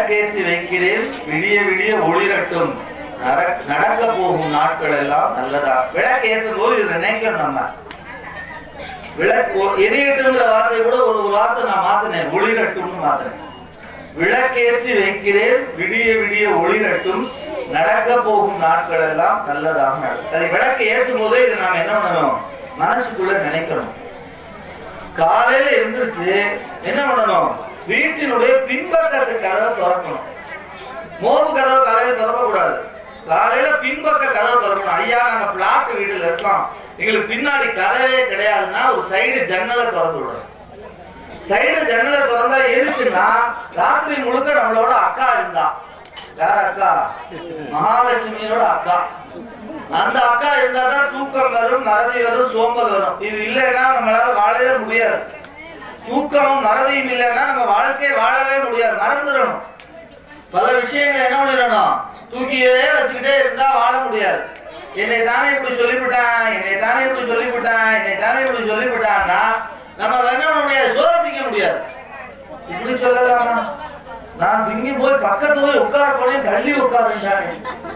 விளக்கேற்றி வைக்கிறேன் விடிய விடிய ஒளிரட்டும் நட- நடக்க போகும் நாட்கள் எல்லாம் நல்லதா விளக்கேற்றும் போது இதை நினைக்கணும் நம்ம விளக்கு எரியட்டுங்கிற வார்த்தை கூட ஒரு ஒரு வார்த்தை நான் மாத்தினேன் ஒளிரட்டும்னு மாத்தினேன் விளக்கேற்றி வைக்கிறேன் விடிய விடிய ஒளிரட்டும் நடக்க போகும் நாட்கள் எல்லாம் நல்லதாக நடக்கும் அதை விளக்கு ஏற்றும் போதே இதை நாம என்ன பண்ணணும் மனசுக்குள்ள நினைக்கணும் காலையில எந்திரிச்சு என்ன பண்ணணும் வீட்டினுடைய பின்பக்கத்து கதவை திறக்கணும் மோப்பு கதவை காலையில திறக்க கூடாது காலையில பின்பக்க கதவை திறக்கணும் ஐயா நாங்க பிளாட் வீடுல இருக்கோம் எங்களுக்கு பின்னாடி கதவே கிடையாதுன்னா ஒரு சைடு ஜன்னலை திறந்து விடணும் சைடு ஜன்னலை திறந்தா எதுக்குன்னா ராத்திரி முழுக்க நம்மளோட அக்கா இருந்தா யார் அக்கா மகாலட்சுமியோட அக்கா அந்த அக்கா இருந்தா தான் தூக்கம் வரும் மறதி வரும் சோம்பல் வரும் இது இல்லைன்னா நம்மளால வாழவே முடியாது தூக்கமும் மறதியும் இல்லைன்னா நம்ம வாழ்க்கையை வாழவே முடியாது மறந்துடணும் பல விஷயங்களை என்ன பண்ணிடணும் தூக்கியே வச்சுக்கிட்டே இருந்தா வாழ முடியாது என்னை தானே இப்படி சொல்லிவிட்டான் என்னை தானே இப்படி சொல்லிவிட்டான் என்னை தானே இப்படி சொல்லிவிட்டான்னா நம்ம என்ன பண்ண முடியாது சோறு திங்க முடியாது இப்படி சொல்லலாமா நான் திங்கி போய் பக்கத்துல போய் உட்கார போனேன் தள்ளி உட்காருந்தானே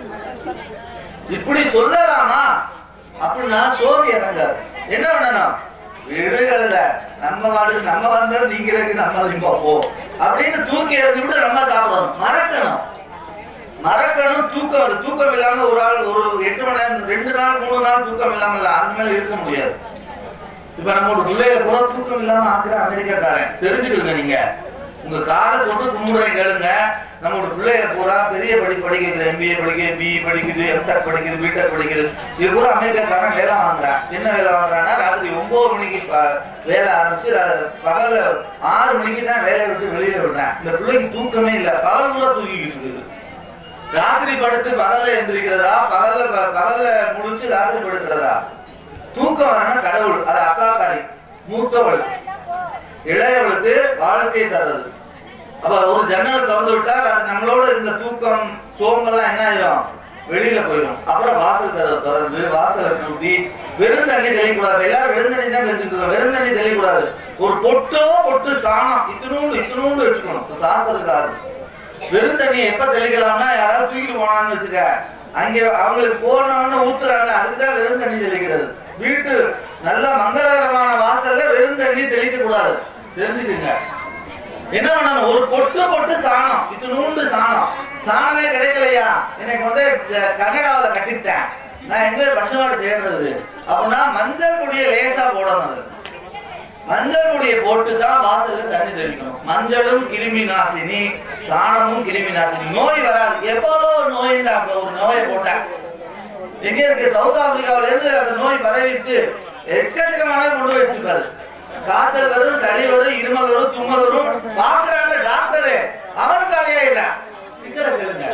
இப்படி சொல்லலாமா அப்படின்னா சோறு இறங்காது என்ன பண்ணணும் விடுகள்ல நம்ம வாடு நம்ம வந்தது நீங்கிறதுக்கு நம்ம அதிகமா போ அப்படின்னு தூக்கி எறிஞ்சு விட்டு நம்ம சாப்பிடணும் மறக்கணும் மறக்கணும் தூக்கம் வரும். தூக்கம் இல்லாம ஒரு ஆள் ஒரு எட்டு மணி நேரம் ரெண்டு நாள் மூணு நாள் தூக்கம் இல்லாம இல்ல அந்த மேல இருக்க முடியாது இப்ப நம்மளோட பிள்ளைய கூட தூக்கம் இல்லாம ஆக்குற அமெரிக்காக்காரன் தெரிஞ்சுக்கிடுங்க நீங்க உங்க காலை தொட்டு கும்பிடுற கேளுங்க நம்மளோட பிள்ளைய பூரா பெரிய படி படிக்குது எம்பிஏ படிக்குது பிஇ படிக்குது எம்டெக் படிக்குது பிடெக் படிக்குது இது பூரா அமெரிக்காக்காரன் வேலை வாங்குறான் என்ன வேலை வாங்குறான்னா ராத்திரி ஒன்பது மணிக்கு ப- வேலை ஆரம்பிச்சு ர- பகல்ல ஆறு மணிக்கு தான் வேலையை விட்டு வெளியில விடுறேன் இந்த பிள்ளைக்கு தூக்கமே இல்ல பகல் பூரா தூங்கிக்கிட்டு இருக்குது ராத்திரி படுத்து பகல்ல எந்திரிக்கிறதா பகல்ல ப- பகல்ல முடிச்சு ராத்திரி படுக்கிறதா தூக்கம் வரணும் கடவுள் அது அக்காக்காரி மூத்தவள் இளையவளுக்கு வாழ்க்கையை தர்றது அப்ப ஒரு ஜன்னல் திறந்து விட்டால் அது நம்மளோட இருந்த தூக்கம் சோம்பெல்லாம் என்ன ஆயிடும் வெளியில போயிடும் அப்புறம் வாசல் கதவை திறந்து வாசலை கூட்டி வெறும் தண்ணி தெளிக்கூடாது எல்லாரும் வெறும் தண்ணி தான் தெரிஞ்சுக்கணும் வெறும் தண்ணி தெளிக்கூடாது ஒரு பொட்டோ பொட்டு சாணம் இத்தினூண்டு இத்தினூண்டு வச்சுக்கணும் இப்ப சாஸ்திரக்காரர் வெறும் தண்ணியை எப்ப தெளிக்கலாம்னா யாராவது தூக்கிட்டு போனான்னு வச்சுக்க அங்க அவங்களுக்கு போனவொன்னு ஊத்துறாங்க அதுக்குதான் வெறும் தண்ணி தெளிக்கிறது வீட்டு நல்ல மங்களகரமான வாசல்ல வெறும் தண்ணி தெளிக்க கூடாது தெரிஞ்சுக்குங்க என்ன பண்ணணும் ஒரு பொட்டு பொட்டு சாணம் இது நூண்டு சாணம் சாணமே கிடைக்கலையா என்னை கொண்டு போய் கன்னடாவில கட்டிட்டேன் நான் எங்க பசுமாடு தேடுறது அப்படின்னா மஞ்சள் பொடியை லேசா போடணும் அது மஞ்சள் பொடியை போட்டு தான் வாசல்ல தண்ணி தெளிக்கணும் மஞ்சளும் கிருமி நாசினி சாணமும் கிருமி நாசினி நோய் வராது எப்போதோ ஒரு நோய் ஒரு நோயை போட்டேன் எங்க இருக்கு சவுத் ஆப்பிரிக்காவில இருந்து அந்த நோய் பரவிட்டு எக்கச்சக்கமான கொண்டு வச்சிருக்காரு காய்ச்சல் வரும் சளி வரும் இருமல் வரும் தும்மல் வரும் பாக்குறாங்க டாக்டரு அவனுக்கு அதையா இல்ல சிக்கலை கேளுங்க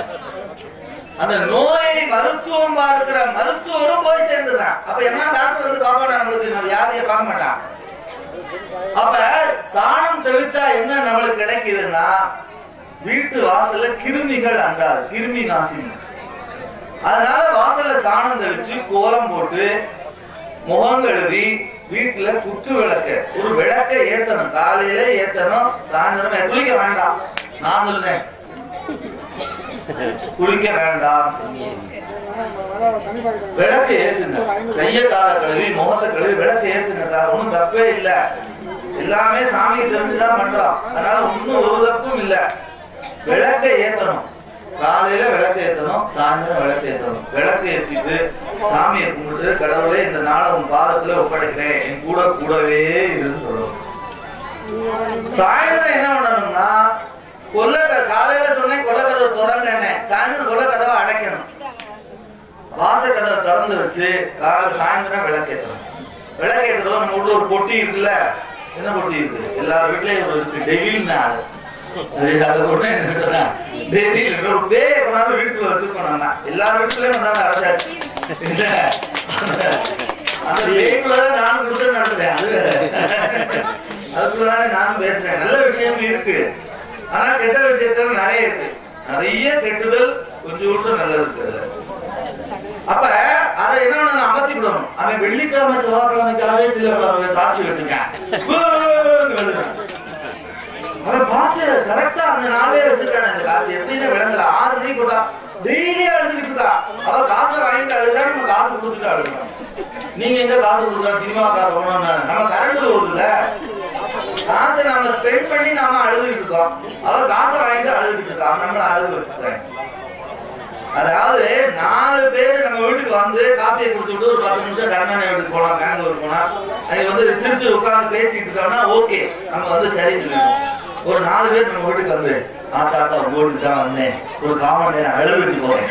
அந்த நோயை மருத்துவம் பார்க்கிற மருத்துவரும் போய் சேர்ந்துதான் அப்ப என்ன டாக்டர் வந்து பாப்பாடா நம்மளுக்கு நம்ம வியாதியை பார்க்க மாட்டான் அப்ப சாணம் தெளிச்சா என்ன நம்மளுக்கு கிடைக்குதுன்னா வீட்டு வாசல்ல கிருமிகள் அண்டாது கிருமி நாசினி அதனால வாசல்ல சாணம் தெளிச்சு கோலம் போட்டு முகம் கழுவி வீட்டுல குத்து விளக்கு ஒரு விளக்க ஏத்தணும் காலையில ஏத்தணும் சாயந்தரம் குளிக்க வேண்டாம் நான் சொல்றேன் குளிக்க வேண்டாம் விளக்கு ஏத்துங்க கைய கால கழுவி முகத்தை கழுவி விளக்கு ஏத்துங்க ஒண்ணும் தப்பே இல்ல எல்லாமே சாமி தெரிஞ்சுதான் பண்றோம் அதனால ஒண்ணும் ஒரு தப்பும் இல்ல விளக்க ஏத்தணும் காலையில விளக்கு ஏத்தணும் சாயந்தரம் விளக்கு ஏத்தணும் விளக்கு ஏத்திட்டு சாமியை கும்பிட்டு கடவுளே இந்த நாளை உன் பாதத்துல ஒப்படைக்கிறேன் என் கூட கூடவே இருந்து சொல்லணும் சாயந்தரம் என்ன பண்ணணும்னா கொல்ல காலையில சொன்னேன் கொல்ல கதவை திறங்க சாயந்தரம் கொல்ல கதவை அடைக்கணும் வாச கதவை திறந்து வச்சு காலை சாயந்தரம் விளக்கேற்றணும் விளக்கேற்றணும் நம்ம வீட்டுல ஒரு பொட்டி இருக்குல்ல என்ன பொட்டி இருக்கு எல்லா வீட்லயும் ஒரு இருக்கு டெவில்னா அது அது அதை உடனே என்ன சொல்றேன், டெவில் ஒரு பேயை கொண்டாந்து வீட்டுக்குள்ள வச்சிருக்கோம் நம்ம எல்லா வீட்டுலயும் கொண்டாந்து அடைச்சாச்சு இல்ல அந்த பேய்க்குள்ளதான் நானும் கொடுத்து நடத்துறேன் அது அதுக்குள்ளதானே நானும் பேசுறேன் நல்ல விஷயம் இருக்கு ஆனா கெட்ட விஷயத்துல நிறைய இருக்கு நிறைய கெட்டுதல் கொஞ்சம் விட்டு நல்லது இருக்கு அதுல. அப்ப அதை என்ன பண்ணணும், அமர்த்தி விடணும் அவன் வெள்ளிக்கிழமை செவ்வாய்க்கிழமைக்காகவே சில காட்சி வச்சிருக்கான் அவன் பார்த்து கரெக்டா அந்த நாளே வச்சிருக்கானே அந்த காட்சியை என்ன விளங்கல ஆறு மணிக்கு கொடுத்தா டெய்லி அழுதுகிட்டு இருக்கா அவ காசை வாங்கிட்டு அழுதா நம்ம காசு கொடுத்துட்டு அழுகணும் நீங்க எங்க காசு கொடுக்குறா சினிமா கார் போகணும் நம்ம கரண்ட் ஓடுதுல காசை நாம ஸ்பெண்ட் பண்ணி நாம அழுதுகிட்டு இருக்கோம் அவ காசை வாங்கிட்டு அழுதுகிட்டு இருக்கா அவன் நம்மள அழுது வச்சுக்கிறேன் அதாவது நாலு பேர் நம்ம வீட்டுக்கு வந்து காப்பியை குடிச்சுட்டு ஒரு பத்து நிமிஷம் கருணாநிதி வீட்டுக்கு போனா பெங்களூர் போனா அது வந்து சிரிச்சு உட்கார்ந்து பேசிட்டு இருக்கோம்னா ஓகே நம்ம வந்து சரி சொல்லிடுவோம் ஒரு நாலு பேர் நம்ம வீட்டுக்கு வந்து ஆ தாத்தா உங்க வீட்டுக்கு தான் வந்தேன் ஒரு காமன் நேரம் அழுதுட்டு போறேன்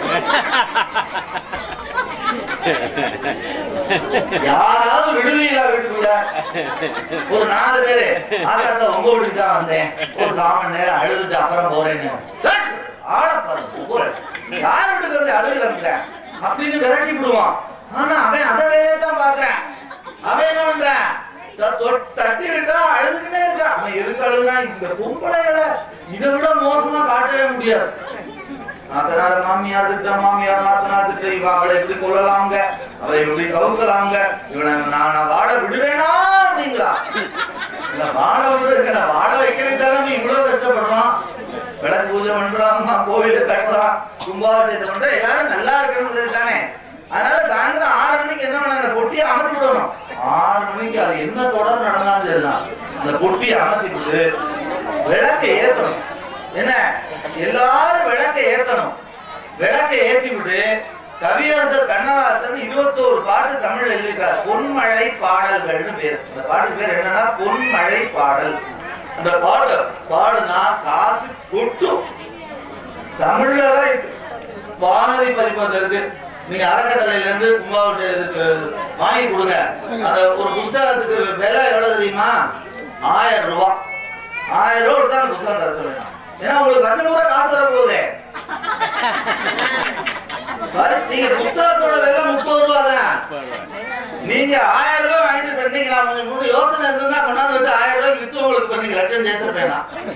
யாராவது விடுவீங்களா வீட்டுக்குள்ள ஒரு நாலு பேரு ஆ தாத்தா உங்க வீட்டுக்கு தான் வந்தேன் ஒரு காமன் நேரம் அழுதுட்டு அப்புறம் போறேன்னு ஆள பாருங்க போறேன் யார் வீட்டுக்கு வந்து அழுகல அப்படின்னு விரட்டி விடுவான் ஆனா அவன் அதை வேலையை தான் பாக்குறேன் அவன் என்ன பண்றான் த- தொ- தட்டி விட்டா அழுதுகிட்டே இருக்கான் அவன் எதுக்கு அழுகுறான் இந்த பொம்பளைகளை இதை விட மோசமா காட்டவே முடியாது நாத்தனார் மாமியார் திட்ட மாமியார் நாத்தனார் திட்ட இவன் அவளை எப்படி கொள்ளலாங்க அவளை எப்படி கவுக்கலாங்க இவனை நான் வாட விடுவேனா அப்படிங்களா இல்ல வாட விடுறதுக்கு வாட வைக்கிறதுக்காக இவ்வளவு கஷ்டப்படுறான் விளக்கு பூஜை பண்றான் கோவில கட்டுறான் கும்பாபிஷேகம் பண்ற எல்லாரும் நல்லா இருக்கணும் தானே அதனால சாயந்தரம் ஆறு மணிக்கு என்ன பண்ண அந்த பொட்டியை அமர்த்தி விடணும் ஆறு மணிக்கு அது என்ன தொடர் நடந்தாலும் சரிதான் அந்த பொட்டியை அமர்த்தி விட்டு விளக்கை ஏத்தணும் என்ன எல்லாரும் விளக்கை ஏத்தணும் விளக்கை ஏத்தி விட்டு கவியரசர் கண்ணதாசன் இருபத்தோரு பாட்டு தமிழ் எழுதியிருக்கார் பொன்மழை பாடல்கள்னு பேர் அந்த பாட்டு பேர் என்னன்னா பொன்மழை பாடல் அந்த பாட்டு பாடுனா காசு கொட்டும் தமிழ்ல எல்லாம் வானதி பதிப்பது இருக்கு நீங்க அறக்கட்டளையில இருந்து கும்பாபிஷேகத்துக்கு வாங்கி கொடுங்க அந்த ஒரு புஸ்தகத்துக்கு விலை எவ்வளவு தெரியுமா ஆயிரம் ரூபாய் ஆயிரம் ரூபாய் கொடுத்தா அந்த புஸ்தகம் தர சொல்லுங்க ஏன்னா உங்களுக்கு கண்ணு பூரா காசு வர போகுதே பாரு, நீங்க புத்தகத்தோட விலை முப்பது ரூபா தான் நீங்க ஆயிரம் ரூபாய் வாங்கிட்டு பண்ணீங்களா கொஞ்சம் மூணு யோசனை இருந்தா கொண்டாந்து வச்சு ஆயிரம் ரூபாய்க்கு வித்து உங்களுக்கு பண்ணீங்க லட்சம் சேர்த்துருப்பேனா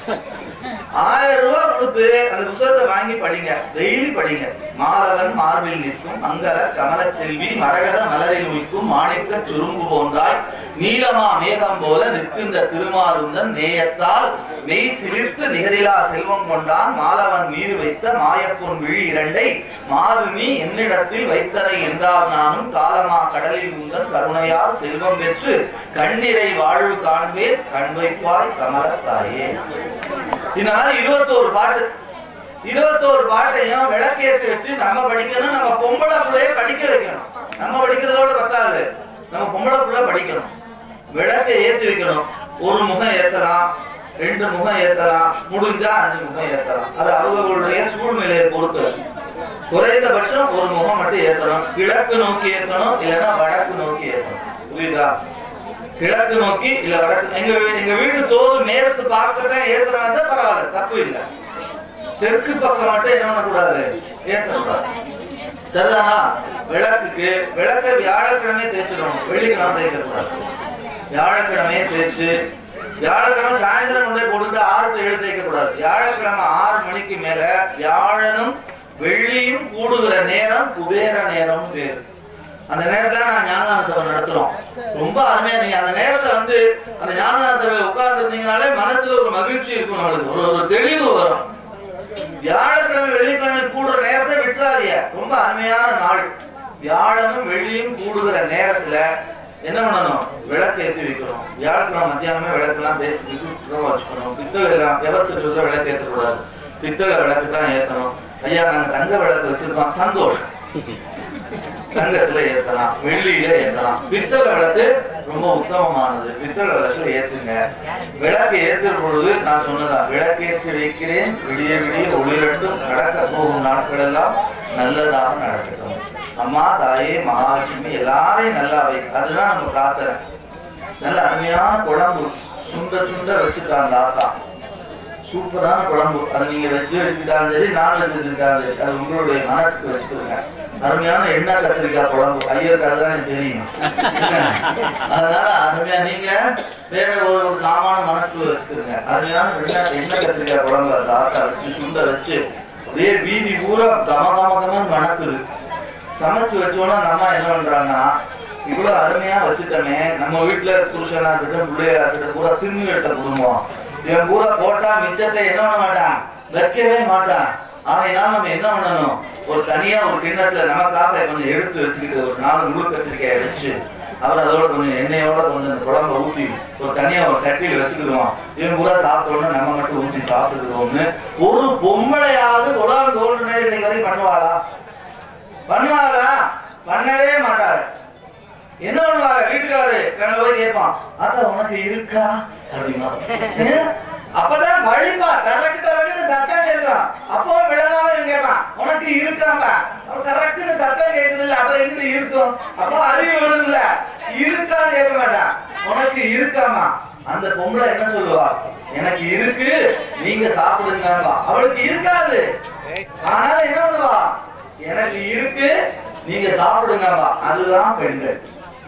ஆயிரம் ரூபாய் கொடுத்து அந்த புத்தகத்தை வாங்கி படிங்க டெய்லி படிங்க மாதவன் மார்பில் நிற்கும் மங்கள கமல செல்வி மரகத மலரில் உயிக்கும் மாணிக்க சுரும்பு போன்றாய் நீலமா மேகம் போல நிற்கின்ற திருமாலுந்தன் நேயத்தால் மெய் சிலிர்த்து நிகரிலா செல்வம் கொண்டான் மாலவன் மீது வைத்த மாயப்பொன் விழி இரண்டை மாது நீ என்னிடத்தில் வைத்தனை என்றால் நானும் காலமா கடலில் உந்தன் கருணையால் செல்வம் பெற்று கண்ணிறை வாழ்வு காண்பேன் கண் வைப்பாய் கமல தாயே இந்த மாதிரி இருபத்தோரு பாட்டு இருபத்தோரு பாட்டையும் விளக்கேற்றி வச்சு நம்ம படிக்கணும் நம்ம பொம்பளை பிள்ளைய படிக்க வைக்கணும் நம்ம படிக்கிறதோட பத்தாது நம்ம பொம்பளை பிள்ளை படிக்கணும் விளக்கை ஏற்றி வைக்கணும் ஒரு முகம் ஏத்தலாம் ரெண்டு முகம் ஏத்தலாம் முடிஞ்சா அஞ்சு முகம் ஏத்தலாம் அது அவர்களுடைய சூழ்நிலையை பொறுத்து குறைந்தபட்சம் ஒரு முகம் மட்டும் ஏத்தணும் கிழக்கு நோக்கி ஏத்தணும் இல்லைன்னா வடக்கு நோக்கி ஏத்தணும் புரியுதா கிழக்கு நோக்கி இல்ல வடக்கு எங்க வீ- எங்க வீடு தோறு மேற்கு பார்க்கத்தான் ஏத்துறவன் தான் பரவாயில்ல தப்பு இல்ல தெற்கு பக்கம் மட்டும் என்ன பண்ணக்கூடாது ஏற்றக்கூடாது சரிதானா விளக்குக்கு விளக்க வியாழக்கிழமை தேய்ச்சிடணும் வெள்ளிக்கிழமை தேய்க்கக்கூடாது வியாழக்கிழமையே தேய்ச்சு வியாழக்கிழமை சாயந்தரம் கொண்டே கொடுத்து ஆறு டு ஏழு தேய்க்க கூடாது வியாழக்கிழமை ஆறு மணிக்கு மேல வியாழனும் வெள்ளியும் கூடுகிற நேரம் குபேர நேரம் பேரு அந்த நேரத்துல நான் ஞானதான சபை நடத்துறோம் ரொம்ப அருமையா நீங்க அந்த நேரத்துல வந்து அந்த ஞானதான சபையில உட்கார்ந்து இருந்தீங்கனாலே மனசுல ஒரு மகிழ்ச்சி இருக்கும் நம்மளுக்கு ஒரு ஒரு தெளிவு வரும் வியாழக்கிழமை வெள்ளிக்கிழமை கூடுற நேரத்தை விட்டுறாதீங்க ரொம்ப அருமையான நாள் வியாழனும் வெள்ளியும் கூடுகிற நேரத்துல என்ன பண்ணணும் விளக்கு ஏற்றி வைக்கணும் வியாழக்கிழமை மத்தியானமே விளக்கெல்லாம் தேய்ச்சி சுத்தமா வச்சுக்கணும் பித்தளை எல்லாம் எவர்த்து விளக்கு ஏற்றக்கூடாது பித்தளை விளக்கு தான் ஏத்தணும் ஐயா நாங்க தங்க விளக்கு வச்சிருக்கோம் சந்தோஷம் தங்கத்துல ஏத்தலாம் வெள்ளியில ஏத்தலாம் பித்தளை விளக்கு ரொம்ப உத்தமமானது பித்தளை விளக்குல ஏத்துங்க விளக்கு ஏற்றுற பொழுது நான் சொன்னதான் விளக்கேற்றி வைக்கிறேன் விடிய விடிய ஒளிரட்டும் நடக்க போகும் நாட்கள் எல்லாம் நல்லதாக நடக்கட்டும் அம்மா தாயே மகாலட்சுமி எல்லாரையும் நல்லா வை அதுதான் நம்ம பிரார்த்தனை நல்ல அருமையான குழம்பு சுண்ட சுண்ட வச்சுட்டாங்க ஆத்தா சூப்பரான குழம்பு அதை நீங்க வெஜ் வச்சுக்கிட்டாலும் சரி நான் வெஜ் வச்சுக்கிட்டாலும் சரி அது உங்களுடைய மனசுக்கு வச்சுக்கோங்க அருமையான எண்ணெய் கத்திரிக்காய் குழம்பு ஐயருக்கு அதுதான் எனக்கு தெரியும் அதனால அருமையா நீங்க வேற ஒரு ஒரு சாமான மனசுக்குள்ள வச்சுக்கிறீங்க அருமையான எண்ணெய் எண்ணெய் கத்திரிக்காய் குழம்பு அந்த ஆட்டா வச்சு சுண்ட வச்சு அப்படியே வீதி பூரா கம கம கமன்னு மணக்குது சமைச்சு வச்சோன்னா அந்த அம்மா என்ன பண்றாங்கன்னா இவ்வளவு அருமையா வச்சுட்டோமே நம்ம வீட்டுல புருஷனா இருக்கட்டும் பிள்ளையா இருக்கட்டும் பூரா தின்னு வெட்ட குடும்பம் இவன் பூரா போட்டா மிச்சத்தை என்ன பண்ண மாட்டான் வைக்கவே மாட்டான் ஆகையினால நம்ம என்ன பண்ணணும் ஒரு தனியா ஒரு கிண்ணத்துல நமக்காக கொஞ்சம் எடுத்து வச்சுக்கிட்டு ஒரு நாலு முழு கத்திரிக்காயை வச்சு அவர் அதோட கொஞ்சம் எண்ணெயோட கொஞ்சம் அந்த குழம்ப ஊத்தி ஒரு தனியா ஒரு சட்டியில வச்சுக்கிடுவோம் இவங்க கூட சாப்பிட்ட உடனே நம்ம மட்டும் ஊத்தி சாப்பிட்டுக்கிறோம்னு ஒரு பொம்பளையாவது உலகம் தோன்றுனே இன்னைக்கு வரைக்கும் பண்ணுவாளா பண்ணுவாங்களா பண்ணவே மாட்டாரு என்ன பண்ணுவாங்க வீட்டுக்காரு கண்ண போய் கேட்பான் அதான் உனக்கு இருக்கா அப்படிமா ஏன்? அப்பதான் வழிபா கரெக்ட் கரெக்ட்னு சத்தம் கேட்கும் அப்போ விளங்காம இவன் கேட்பான் உனக்கு இருக்காம்பா அவன் கரெக்ட்னு சத்தம் கேட்குது இல்ல அப்புறம் எங்க இருக்கும் அப்போ அறிவு விடுங்கல இருக்கான்னு கேட்க மாட்டான் உனக்கு இருக்காமா அந்த பொம்பளை என்ன சொல்லுவா எனக்கு இருக்கு நீங்க சாப்பிடுங்கம்பா அவளுக்கு இருக்காது ஆனாலும் என்ன பண்ணுவா எனக்கு இருக்கு நீங்க சாப்பிடுங்கப்பா அதுதான் பெண்கள்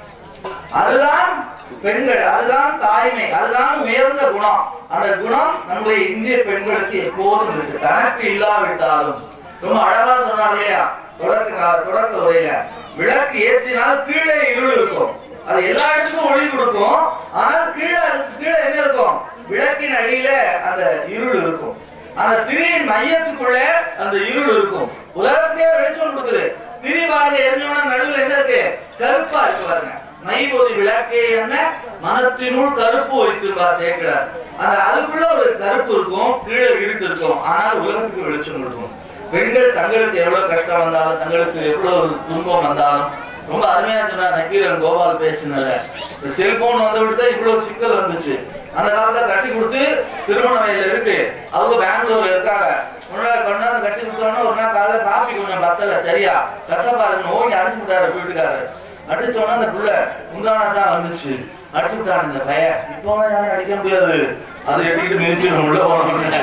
அதுதான் பெண்கள் அதுதான் தாய்மை அதுதான் உயர்ந்த குணம் அந்த குணம் நம்முடைய இந்திய பெண்களுக்கு எப்போதும் இருக்கு தனக்கு இல்லாவிட்டாலும் ரொம்ப அழகா சொன்னார் இல்லையா தொடக்க கா- தொடக்க உரையில விளக்கு ஏற்றினால் கீழே இருள் இருக்கும் அது எல்லா இடத்துக்கும் ஒளி கொடுக்கும் ஆனால் கீழே அதுக்கு கீழே என்ன இருக்கும் விளக்கின் அடியில அந்த இருள் இருக்கும் அந்த திரியின் மையத்துக்குள்ள அந்த இருள் இருக்கும் உலகத்தையே வெளிச்சம் கொடுக்குது திரி பாருங்க எரிஞ்சோம்னா நடுவுல என்ன இருக்கு கருப்பா இருக்கு பாருங்க மைபொதி விளக்கே என்ன மனத்தினுள் கருப்பு வைத்திருப்பார் சேர்க்கிறார் அந்த அதுக்குள்ள ஒரு கருப்பு இருக்கும் கீழே இருட்டு இருக்கும் ஆனால் உலகத்துக்கு வெளிச்சம் இருக்கும் பெண்கள் தங்களுக்கு எவ்வளவு கஷ்டம் வந்தாலும் தங்களுக்கு எவ்வளவு ஒரு துன்பம் வந்தாலும் ரொம்ப அருமையா சொன்னார் நக்கீரன் கோபால் பேசினத இந்த செல்போன் வந்து விட்டு இவ்வளவு சிக்கல் வந்துச்சு அந்த காலத்துல கட்டி கொடுத்து திருமண வயதுல இருக்கு அவங்க பெங்களூர்ல இருக்காங்க முன்னாடி கொண்டாந்து கட்டி கொடுத்தோன்னா ஒரு நாள் காலையில காப்பி கொஞ்சம் பத்தல சரியா கசப்பா இருக்கு நோய் அடிச்சு விட்டாரு வீட்டுக்காரர் அடிச்சோன்னா அந்த புள்ள முந்தானா தான் வந்துச்சு அடிச்சு விட்டாரு இந்த பையன் இப்போ யாரும் அடிக்க முடியாது அது எட்டிக்கிட்டு மிதிச்சிடும் உள்ள போனோம்னு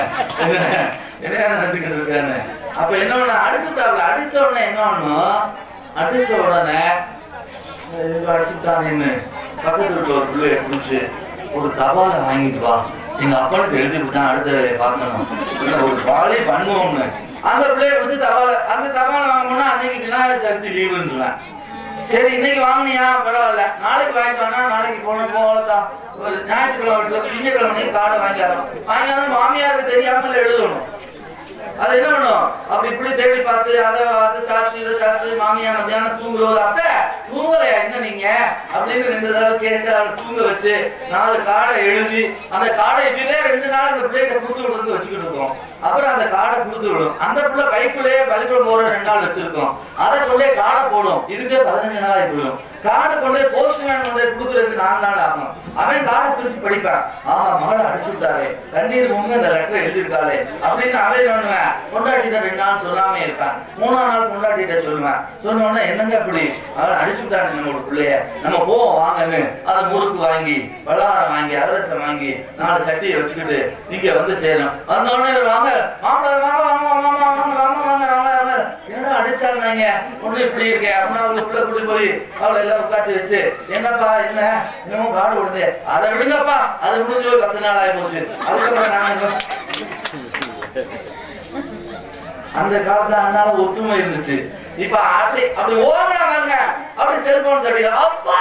என்ன நினைச்சுக்கிட்டு இருக்கான்னு அப்ப என்ன பண்ண அடிச்சு விட்டாப்ல அடிச்ச உடனே என்ன பண்ணும் அடிச்ச உடனே இவங்க அடிச்சுட்டானேன்னு பக்கத்து வீட்டுல ஒரு பிள்ளைய பிடிச்சு ஒரு தபாலை வாங்கிட்டு வா எங்க அப்பனுக்கு எழுதி விட்டான் அடுத்த வேலையை பார்க்கணும் இல்ல ஒரு பாலே பண்ணுவோம்னு அந்த பிள்ளைய வந்து தபாலை அந்த தபாலை வாங்கணும்னா அன்னைக்கு விநாயகர் சதுர்த்தி லீவுன்றான் சரி இன்னைக்கு வாங்கினியா பரவாயில்ல நாளைக்கு வாங்கிட்டு வானா நாளைக்கு போன போகலாம் ஒரு ஞாயிற்றுக்கிழமை வீட்டுல திங்கக்கிழமை கார்டு வாங்கிடலாம் வாங்கினாலும் மாமியாருக்கு தெரியாமல் எழுதணும் அது என்ன பண்ணும் அப்படி இப்படி தேடி பார்த்து அதை பார்த்து சாச்சு இதை சாச்சு மாமியா மத்தியானம் தூங்குறது அத்தை தூங்கலையா என்ன நீங்க அப்படின்னு ரெண்டு தடவை கேட்டு அவளை தூங்க வச்சு நாலு காடை எழுதி அந்த காடை இதுவே ரெண்டு நாள் அந்த பிள்ளைகிட்ட கொடுத்து விடுறது வச்சுக்கிட்டு இருக்கோம் அப்புறம் அந்த காடை கொடுத்து விடும் அந்த பிள்ளை பைக்குள்ளேயே பள்ளிக்கூடம் போற ரெண்டு நாள் வச்சிருக்கோம் அதை கொண்டே காடை போடும் இதுக்கே பதினஞ்சு நாள் ஆகி போயிடும் காடை கொண்டே போஸ்ட்மேன் கொண்டே கொடுக்குறதுக்கு நாலு நாள் ஆகும் அவன் காடை பிரிச்சு படிப்பான் ஆமா மகளை அடிச்சு விட்டாரே கண்ணீர் முங்க இந்த லெட்டர் எழுதியிருக்காளே அப்படின்னு அவன் என்ன பண்ணுவேன் கொண்டாட்டிட்ட ரெண்டு நாள் சொல்லாம இருப்பான் மூணாம் நாள் கொண்டாட்டிட்ட சொல்லுவேன் சொன்ன உடனே என்னங்க இப்படி அவன் அடிச்சு விட்டாங்க நம்ம ஒரு பிள்ளைய நம்ம போவோம் வாங்கன்னு அதை முறுக்கு வாங்கி பல்லாரம் வாங்கி அதிரசம் வாங்கி நாலு சட்டியை வச்சுக்கிட்டு நீங்க வந்து சேரும் வந்த உடனே இவர் வாங்க மாப்பிள்ளை வாங்க வாங்க வாங்க வாங்க வாங்க வாங்க வாங்க வாங்க வாங்க என்னடா அடிச்சாங்க ஒண்ணு இப்படி இருக்கேன் அப்படின்னா அவளுக்குள்ள கூட்டி போய் அவளை எல்லாம் உட்காந்து வச்சு என்னப்பா என்ன இன்னமும் காடு விடுது அதை விடுங்கப்பா அது முடிஞ்சு ஒரு பத்து நாள் ஆகி போச்சு அதுக்கப்புறம் நாங்க அந்த காலத்துல அதனால ஒத்துமை இருந்துச்சு இப்ப அப்படி அப்படி ஓமனா வாங்க அப்படி செல்போன் தடி அப்பா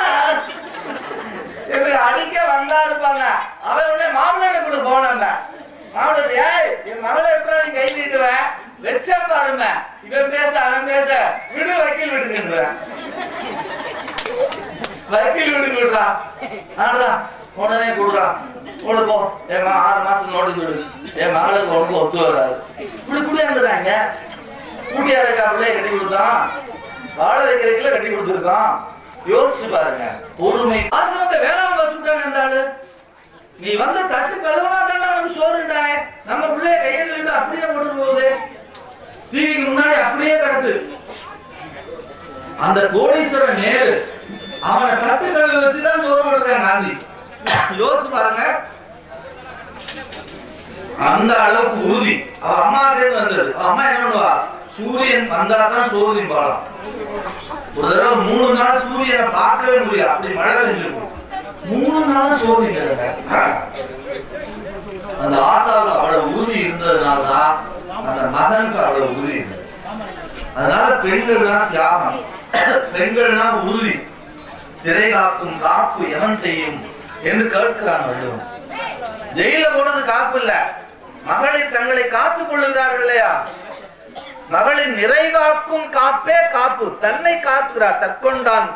இப்படி அடிக்க வந்தா இருப்பாங்க அவன் உடனே மாப்பிள்ளை கூட போனாங்க மாப்பிள்ளை ஏய் என் மகளை எப்படி நீ கை நீட்டுவேன் வச்சா பாருங்க இவன் பேச அவன் பேச விடு வக்கீல் விடுங்கன்றேன் வக்கீல் விடுங்க விடுறான் ஆடுதான் உடனே கொடுறான் கொடு போ என் மகன் ஆறு மாசம் நோட்டீஸ் விடு என் மகளுக்கு உனக்கு ஒத்து வராது இப்படி குடியாந்துறாங்க கூட்டியாருக்கா பிள்ளைய கட்டி கொடுத்தான் வாழ வைக்கிறதுக்குள்ள கட்டி கொடுத்துருக்கான் யோசிச்சு பாருங்க பொறுமை ஆசிரமத்தை வேளாண் வச்சுட்டாங்க அந்த ஆளு நீ வந்து தட்டு கழுவுனா தானே அவனுக்கு சோறுட்டானே நம்ம பிள்ளைய கையில் இருந்து அப்படியே போட்டு போகுது டிவிக்கு முன்னாடி அப்படியே கிடக்கு அந்த கோடீஸ்வரன் நேரு அவனை தட்டு கழுவு வச்சுதான் சோறு போட்டிருக்காங்க காந்தி யோசிச்சு பாருங்க அந்த அளவுக்கு உறுதி அவ அம்மாட்டே வந்தது அவ அம்மா என்ன பண்ணுவா சூரியன் வந்தா தான் சோறுதின் பாலாம் ஒரு தடவை மூணு நாள் சூரியனை பார்க்கவே முடியாது அப்படி மழை பெஞ்சிருக்கும் மூணு நாள் சோறுதிங்க அந்த ஆத்தாவுக்கு அவ்வளவு உறுதி இருந்ததுனாலதான் அந்த மகனுக்கு அவ்வளவு உறுதி இருந்தது அதனால பெண்கள்னா தியாகம் பெண்கள்னா உறுதி சிறை காக்கும் காப்பு எவன் செய்யும் என்று கேட்கிறான் வள்ளுவன் ஜெயில போனது காப்பு இல்ல மகளிர் தங்களை காத்துக் கொள்ளுகிறார்கள் இல்லையா மகளின் நிறை காக்கும் காப்பே காப்பு தன்னை காத்துகிறார் தற்கொண்டான்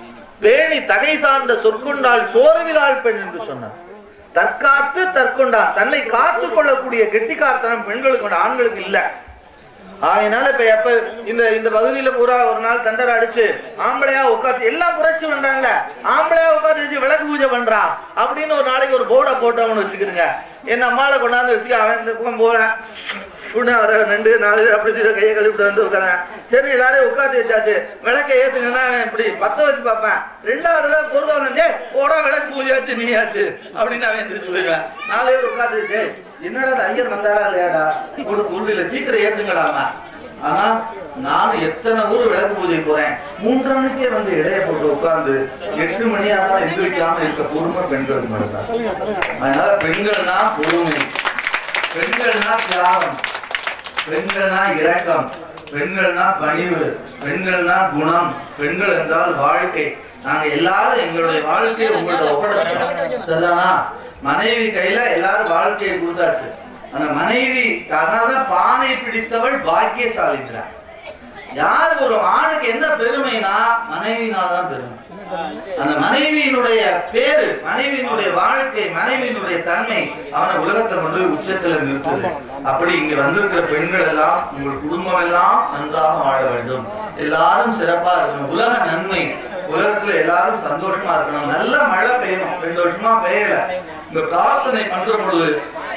பேணி தகை சார்ந்த சொற்கொண்டால் சோர்விலாள் பெண் என்று சொன்னார் தற்காத்து தற்கொண்டான் தன்னை காத்துக் கொள்ளக்கூடிய கெட்டிக்காரத்தனம் பெண்களுக்கு உண்டு, ஆண்களுக்கு இல்ல ஆகையினால இப்ப எப்ப இந்த இந்த பகுதியில பூரா ஒரு நாள் தண்டரை அடிச்சு ஆம்பளையா உட்காந்து எல்லாம் புரட்சி பண்றாங்க ஆம்பளையா உட்காந்து வச்சு விளக்கு பூஜை பண்றான் அப்படின்னு ஒரு நாளைக்கு ஒரு போர்டை போட்டவனு வச்சுக்கிறங்க என் அம்மால கொண்டாந்து வச்சுக்க அவன் இந்த பக்கம் போறேன் உடனே வர ரெண்டு நாலு பேர் அப்படி செய்ய கையை கழுவிட்டு வந்து உட்காரேன் சரி எல்லாரையும் உட்காந்து வச்சாச்சு விளக்கை ஏத்துங்கன்னா அவன் இப்படி பத்த வச்சு பார்ப்பேன் ரெண்டாவதுல பொருதவனே போடா விளக்கு பூஜை ஆச்சு நீ ஆச்சு அப்படின்னு அவன் எந்திரிச்சு போயிடுவேன் நாலு பேர் உட்காந்து வச்சு என்னடா அந்த ஐயர் வந்தாரா இல்லையாடா ஒரு உருளில சீக்கிரம் ஏத்துங்கடாமா ஆனா நான் எத்தனை ஊர் விளக்கு பூஜை போறேன் மூன்று மணிக்கே வந்து இடைய போட்டு உட்கார்ந்து எட்டு மணி ஆனாலும் எந்திரிக்காம இருக்க பொறுமை பெண்களுக்கு மட்டும்தான் அதனால பெண்கள்னா பொறுமை பெண்கள்னா தியாகம் பெண்கள்னா இரக்கம் பெண்கள்னா பணிவு பெண்கள்னா குணம் பெண்கள் என்றால் வாழ்க்கை நாங்க எல்லாரும் எங்களுடைய வாழ்க்கையை உங்கள்ட்ட ஒப்படைச்சிட்டோம் சரிதானா மனைவி கையில எல்லாரும் வாழ்க்கையை கொடுத்தாச்சு அந்த மனைவி அதனாலதான் பானை பிடித்தவள் பாக்கியசாலிங்கிறார் யார் ஒரு ஆணுக்கு என்ன பெருமைனா மனைவினால்தான் பெருமை அந்த மனைவியினுடைய பேரு மனைவியினுடைய வாழ்க்கை மனைவியினுடைய தன்மை அவனை உலகத்துல கொண்டு போய் உச்சத்துல நிறுத்துது அப்படி இங்க வந்திருக்கிற பெண்கள் எல்லாம் உங்கள் குடும்பம் எல்லாம் நன்றாக வாழ வேண்டும் எல்லாரும் சிறப்பா இருக்கணும் உலக நன்மை உலகத்துல எல்லாரும் சந்தோஷமா இருக்கணும் நல்ல மழை பெய்யணும் ரெண்டு வருஷமா பெய்யல இந்த பிரார்த்தனை பண்ற பொழுது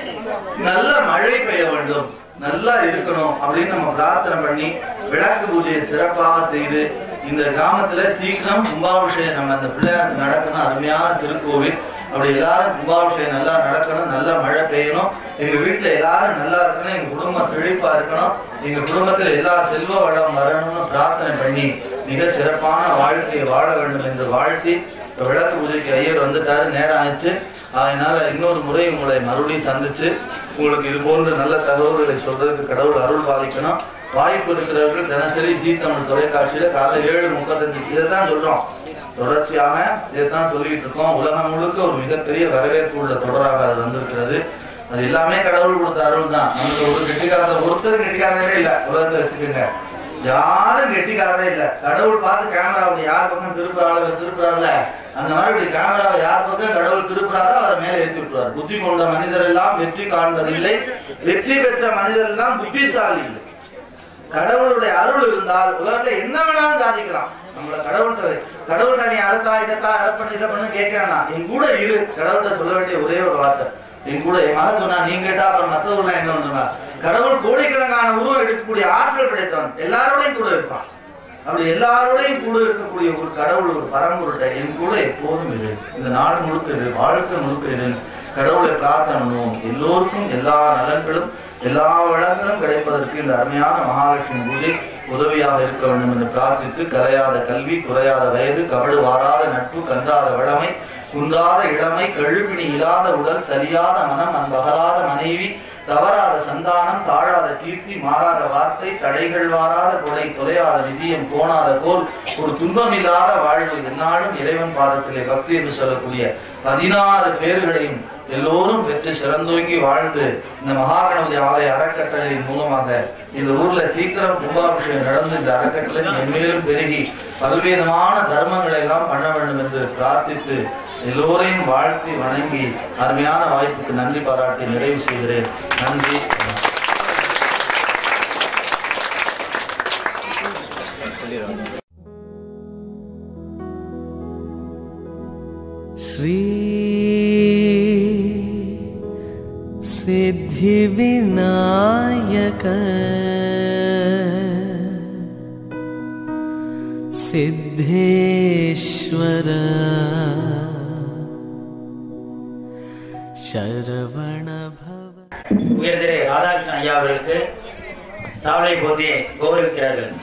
நல்ல மழை பெய்ய வேண்டும் நல்லா இருக்கணும் அப்படின்னு நம்ம பிரார்த்தனை பண்ணி விளக்கு பூஜையை சிறப்பாக செய்து இந்த கிராமத்துல சீக்கிரம் கும்பாபிஷேகம் நம்ம அந்த பிள்ளையாருக்கு நடக்கணும் அருமையான திருக்கோவில் அப்படி எல்லாரும் கும்பாபிஷேகம் நல்லா நடக்கணும் நல்ல மழை பெய்யணும் எங்க வீட்டுல எல்லாரும் நல்லா இருக்கணும் எங்க குடும்பம் செழிப்பா இருக்கணும் எங்க குடும்பத்துல எல்லா செல்வ வளம் வரணும்னு பிரார்த்தனை பண்ணி மிக சிறப்பான வாழ்க்கையை வாழ வேண்டும் என்று வாழ்த்தி இப்ப விளக்கு பூஜைக்கு ஐயர் வந்துட்டாரு நேரம் ஆயிடுச்சு அதனால இன்னொரு முறை உங்களை மறுபடியும் சந்திச்சு உங்களுக்கு இது போன்ற நல்ல தகவல்களை சொல்றதுக்கு கடவுள் அருள் பாலிக்கணும் வாய்ப்பு இருக்கிறவர்கள் தினசரி ஜி தமிழ் தொலைக்காட்சியில காலைல ஏழு முப்பத்தஞ்சு இதைத்தான் சொல்றோம் தொடர்ச்சியாக இதைத்தான் சொல்லிட்டு இருக்கோம் உலகம் முழுக்க ஒரு மிகப்பெரிய வரவேற்பு உள்ள தொடராக அது வந்திருக்கிறது அது எல்லாமே கடவுள் கொடுத்த அருள் தான் நமக்கு ஒரு கெட்டிக்காரத ஒருத்தர் கெட்டிக்காரவே இல்ல உலகத்தை வச்சுக்கோங்க யாரும் கெட்டிக்காரரே இல்ல கடவுள் பார்த்து கேமராவை யார் பக்கம் திருப்புறாளோ திருப்புறாருல அந்த மாதிரி இப்படி கேமராவை யார் பக்கம் கடவுள் திருப்புறாரோ அவரை மேல ஏற்றி விட்டுருவார் புத்தி கொண்ட மனிதர் எல்லாம் வெற்றி காண்பதில்லை வெற்றி பெற்ற மனிதர் எல்லாம் புத்திசாலி இல்லை கடவுளுடைய அருள் இருந்தால் உலகத்துல என்ன வேணாலும் சாதிக்கலாம் நம்மள கடவுள்கிட்ட கடவுள்கிட்ட நீ அதைத்தா இதைத்தா அதை பண்ணு இதை பண்ணு கேட்கறா என் கூட இரு கடவுள்கிட்ட சொல்ல வேண்டிய ஒரே ஒரு வார்த்தை என் கூட என் மகன் சொன்னா நீங்க கேட்டா அப்புறம் மத்தவர்கள் என்ன பண்ணுவா கடவுள் கோடிக்கணக்கான உருவம் எடுக்கக்கூடிய ஆற்றல் கிடைத்தவன் எல்லாரோடையும் கூட இருப்பான் அப்படி எல்லாரோடையும் கூட இருக்கக்கூடிய ஒரு கடவுள் ஒரு பரம்பொருட்டை என் கூட எப்போதும் இரு இந்த நாடு முழுக்க இரு வாழ்க்கை முழுக்க இரு கடவுளை பிரார்த்தனை பண்ணுவோம் எல்லோருக்கும் எல்லா நலன்களும் எல்லா வளங்களும் கிடைப்பதற்கு இந்த அருமையான மகாலட்சுமி பூஜை உதவியாக இருக்க வேண்டும் என்று பிரார்த்தித்து கலையாத கல்வி குறையாத வயது கவடு வாராத நட்பு கன்றாத வளமை குன்றாத இளமை கழுப்பிணி இல்லாத உடல் சரியாத மனம் அன்பகராத மனைவி தவறாத சந்தானம் தாழாத கீர்த்தி மாறாத வார்த்தை தடைகள் வாராத கொடை தொலையாத விதியம் போனாத கோல் ஒரு துன்பம் இல்லாத வாழ்வு எந்நாளும் இறைவன் பாதத்திலே பக்தி என்று சொல்லக்கூடிய பதினாறு பேர்களையும் எல்லோரும் பெற்று சிறந்தோங்கி வாழ்ந்து இந்த மகாகணபதி ஆலய அறக்கட்டளையின் மூலமாக இந்த ஊர்ல சீக்கிரம் கும்பாபிஷேகம் நடந்து இந்த அறக்கட்டளை மென்மேலும் பெருகி பல்வேறுமான தர்மங்களை எல்லாம் பண்ண வேண்டும் என்று பிரார்த்தித்து எல்லோரையும் வாழ்த்தி வணங்கி அருமையான வாய்ப்புக்கு நன்றி பாராட்டி நிறைவு செய்கிறேன் நன்றி श्री सिद्धिविनायक सिद्धेश्वर शरवण भव உயர்திரு ராதாகிருஷ்ணன் ஐயா அவர்களுக்கு சாவளை போத்தியை கௌரவிக்கிறார்கள்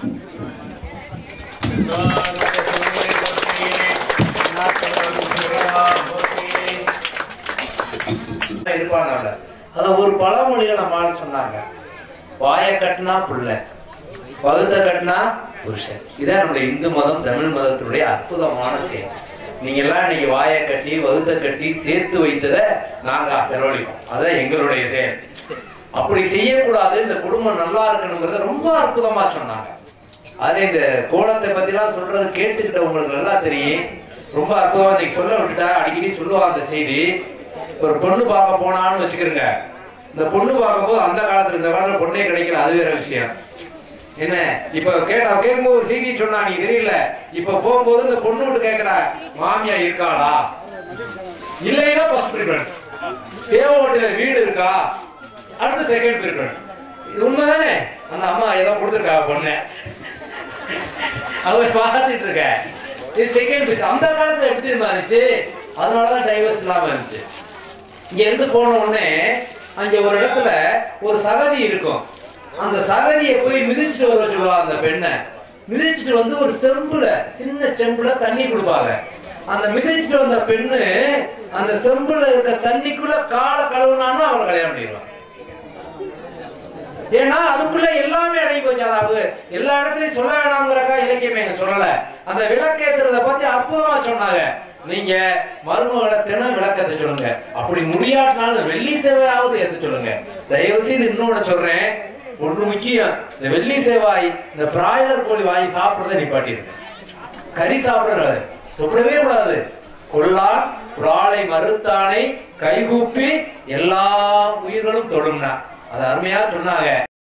இருப்பாங்க அவங்க. அதுல ஒரு பழமொழியில நம்ம ஆள் சொன்னாங்க வாயை கட்டினா புள்ள பகுத்த கட்டினா புருஷன் இதான் நம்முடைய இந்து மதம் தமிழ் மதத்தினுடைய அற்புதமான செயல் நீங்க எல்லாம் இன்னைக்கு வாயை கட்டி வகுத்த கட்டி சேர்த்து வைத்ததை நாங்க செலவழிப்போம் அதான் எங்களுடைய செயல் அப்படி செய்யக்கூடாது இந்த குடும்பம் நல்லா இருக்கணுங்கிறத ரொம்ப அற்புதமா சொன்னாங்க அதே இந்த கோலத்தை பத்தி எல்லாம் சொல்றது கேட்டுக்கிட்ட உங்களுக்கு நல்லா தெரியும் ரொம்ப அற்புதமா இன்னைக்கு சொல்ல விட்டுட்டா அடிக்கடி சொல்லுவாங்க அந்த செய்தி ஒரு பொண்ணு பார்க்க போனான்னு வச்சுக்கிறங்க இந்த பொண்ணு பார்க்கும்போது அந்த காலத்துல இந்த காலத்துல பொண்ணே கிடைக்கல அது வேற விஷயம் என்ன இப்ப கேட்டா கேட்கும்போது ஒரு செய்தி சொன்னா நீ தெரியல இப்ப போகும்போது இந்த பொண்ணு விட்டு கேக்குறா மாமியா இருக்காளா இல்லைன்னா ஃபர்ஸ்ட் ப்ரிஃபரன்ஸ் தேவகோட்டையில வீடு இருக்கா அடுத்து செகண்ட் ப்ரிஃபரன்ஸ் இது உண்மைதானே அந்த அம்மா ஏதோ கொடுத்துருக்கா பொண்ணு அவங்க பார்த்துட்டு இருக்க இது செகண்ட் பீஸ் அந்த காலத்துல எப்படி இருந்துச்சு அதனாலதான் டைவர்ஸ் இல்லாம இருந்துச்சு இங்க இருந்து போன உடனே அங்க ஒரு இடத்துல ஒரு சகதி இருக்கும் அந்த சகதியை போய் மிதிச்சுட்டு வர சொல்லுவா அந்த பெண்ணை மிதிச்சுட்டு வந்து ஒரு செம்புல சின்ன செம்புல தண்ணி கொடுப்பாங்க அந்த மிதிச்சுட்டு வந்த பெண்ணு அந்த செம்புல இருக்க தண்ணிக்குள்ள காலை கழுவுனான்னு அவளை கல்யாணம் பண்ணிடுவான் ஏன்னா அதுக்குள்ள எல்லாமே அடங்கி போச்சு அதாவது எல்லா இடத்துலயும் சொல்ல வேணாங்கிறக்கா இலக்கியமே எங்க சொல்லல அந்த விளக்கேத்துறத பத்தி அற்புதமா சொன்னாங்க நீங்க மருமகளை தினம் விளக்கத்தை சொல்லுங்க அப்படி முடியாட்டினாலும் வெள்ளி சேவையாவது ஏத்து சொல்லுங்க தயவு செய்து இன்னொன்னு சொல்றேன் ஒன்று முக்கியம் இந்த வெள்ளி சேவாய் இந்த பிராய்லர் கோழி வாங்கி சாப்பிடுறத நிப்பாட்டிருங்க கறி சாப்பிடுறது சாப்பிடவே கூடாது கொல்லான் பிராளை மறுத்தானை கைகூப்பி எல்லா உயிர்களும் தொடும்னா அது அருமையா சொன்னாங்க